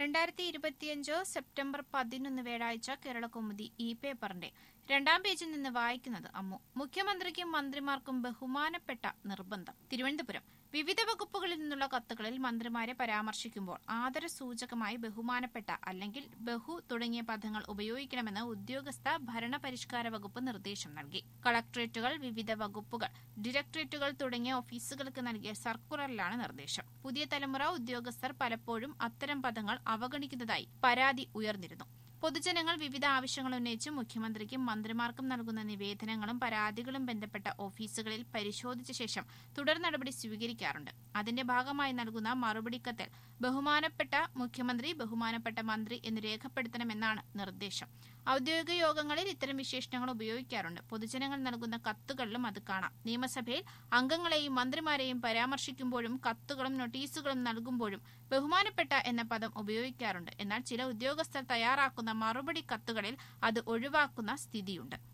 രണ്ടായിരത്തി ഇരുപത്തിയഞ്ച് സെപ്റ്റംബർ പതിനൊന്ന് വ്യാഴാഴ്ച കേരളകൗമുദി ഈ പേപ്പറിന്റെ രണ്ടാം പേജിൽ നിന്ന് വായിക്കുന്നത് അമ്മു മുഖ്യമന്ത്രിക്കും മന്ത്രിമാർക്കും ബഹുമാനപ്പെട്ട നിർബന്ധം തിരുവനന്തപുരം വിവിധ വകുപ്പുകളിൽ നിന്നുള്ള കത്തുകളിൽ മന്ത്രിമാരെ പരാമർശിക്കുമ്പോൾ ആദരസൂചകമായി ബഹുമാനപ്പെട്ട അല്ലെങ്കിൽ ബഹു തുടങ്ങിയ പദങ്ങൾ ഉപയോഗിക്കണമെന്ന് ഉദ്യോഗസ്ഥ ഭരണപരിഷ്കാര വകുപ്പ് നിർദ്ദേശം നൽകി കളക്ടറേറ്റുകൾ വിവിധ വകുപ്പുകൾ ഡയറക്ടറേറ്റുകൾ തുടങ്ങിയ ഓഫീസുകൾക്ക് നൽകിയ സർക്കുലറിലാണ് നിർദ്ദേശം പുതിയ തലമുറ ഉദ്യോഗസ്ഥർ പലപ്പോഴും അത്തരം പദങ്ങൾ അവഗണിക്കുന്നതായി പരാതി ഉയർന്നിരുന്നു പൊതുജനങ്ങൾ വിവിധ ആവശ്യങ്ങൾ ഉന്നയിച്ച് മുഖ്യമന്ത്രിക്കും മന്ത്രിമാർക്കും നൽകുന്ന നിവേദനങ്ങളും പരാതികളും ബന്ധപ്പെട്ട ഓഫീസുകളിൽ പരിശോധിച്ച ശേഷം തുടർ നടപടി സ്വീകരിക്കാറുണ്ട് അതിന്റെ ഭാഗമായി നൽകുന്ന മറുപടി കത്തിൽ ബഹുമാനപ്പെട്ട മുഖ്യമന്ത്രി ബഹുമാനപ്പെട്ട മന്ത്രി എന്ന് രേഖപ്പെടുത്തണമെന്നാണ് നിർദ്ദേശം ഔദ്യോഗിക യോഗങ്ങളിൽ ഇത്തരം വിശേഷണങ്ങൾ ഉപയോഗിക്കാറുണ്ട് പൊതുജനങ്ങൾ നൽകുന്ന കത്തുകളിലും അത് കാണാം നിയമസഭയിൽ അംഗങ്ങളെയും മന്ത്രിമാരെയും പരാമർശിക്കുമ്പോഴും കത്തുകളും നോട്ടീസുകളും നൽകുമ്പോഴും ബഹുമാനപ്പെട്ട എന്ന പദം ഉപയോഗിക്കാറുണ്ട് എന്നാൽ ചില ഉദ്യോഗസ്ഥർ തയ്യാറാക്കുന്ന മറുപടി കത്തുകളിൽ അത് ഒഴിവാക്കുന്ന സ്ഥിതിയുണ്ട്